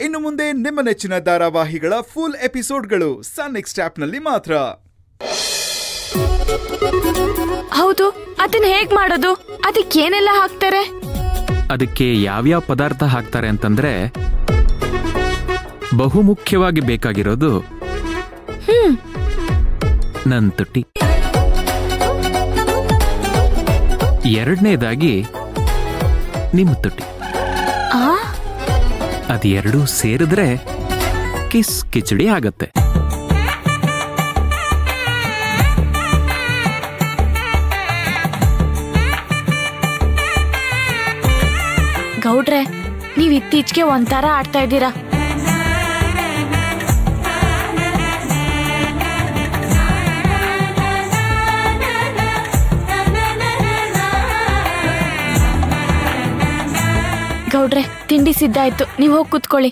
ಇನ್ನು ಮುಂದೆ ನಿಮ್ಮ ನೆಚ್ಚಿನ ಧಾರಾವಾಹಿಗಳ ಫುಲ್ ಎಪಿಸೋಡ್ಗಳು ಸನ್ ನೆಕ್ಸ್ಟ್ ಆಪ್ನಲ್ಲಿ ಮಾತ್ರ ಹೌದು ಅದನ್ನ ಹೇಗ್ ಮಾಡೋದು ಅದಕ್ಕೆ ಏನೆಲ್ಲ ಹಾಕ್ತಾರೆ ಅದಕ್ಕೆ ಯಾವ್ಯಾವ ಪದಾರ್ಥ ಹಾಕ್ತಾರೆ ಅಂತಂದ್ರೆ ಬಹುಮುಖ್ಯವಾಗಿ ಬೇಕಾಗಿರೋದು ನನ್ ತುಟಿ ಎರಡನೇದಾಗಿ ನಿಮ್ಮ ತುಟಿ ಆ ಅದೆರಡೂ ಸೇರಿದ್ರೆ ಕಿಸ್ ಕಿಚಡಿ ಆಗತ್ತೆ ಗೌಡ್ರೆ ನೀವ್ ಇತ್ತೀಚೆಗೆ ಒಂಥರ ಆಡ್ತಾ ಇದ್ದೀರಾ ಗೌಡ್ರೆ ತಿಂಡಿ ಸಿದ್ಧ ಆಯ್ತು ನೀವ್ ಹೋಗಿ ಕೂತ್ಕೊಳ್ಳಿ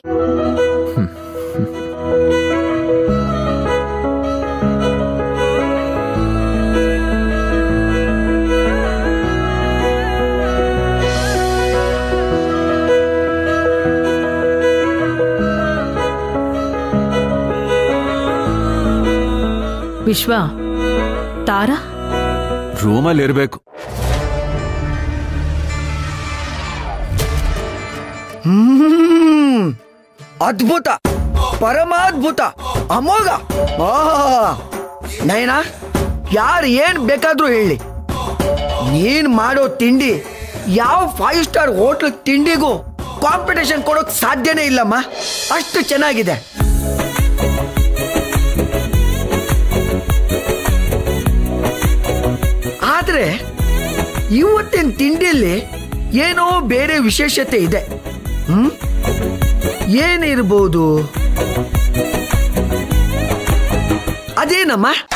ವಿಶ್ವ ತಾರಾ ರೂಮಲ್ಲಿ ಇರಬೇಕು ಹ್ಮ್ ಅದ್ಭುತ ಪರಮಾದ್ಭುತ ಅಮೋಘ ಆಹಾ. ನಯನ ಯಾರು ಏನ್ ಬೇಕಾದ್ರೂ ಹೇಳಿ ನೀನ್ ಮಾಡೋ ತಿಂಡಿ ಯಾವ ಫೈವ್ ಸ್ಟಾರ್ ಹೋಟ್ಲ್ ತಿಂಡಿಗೂ ಕಾಂಪಿಟೇಷನ್ ಕೊಡೋಕ್ ಸಾಧ್ಯನೇ ಇಲ್ಲಮ್ಮ ಅಷ್ಟು ಚೆನ್ನಾಗಿದೆ ಆದ್ರೆ ಇವತ್ತಿನ ತಿಂಡಿಯಲ್ಲಿ ಏನೋ ಬೇರೆ ವಿಶೇಷತೆ ಇದೆ ಹ್ಮ್ ಏನಿರ್ಬೋದು ಅದೇನಮ್ಮ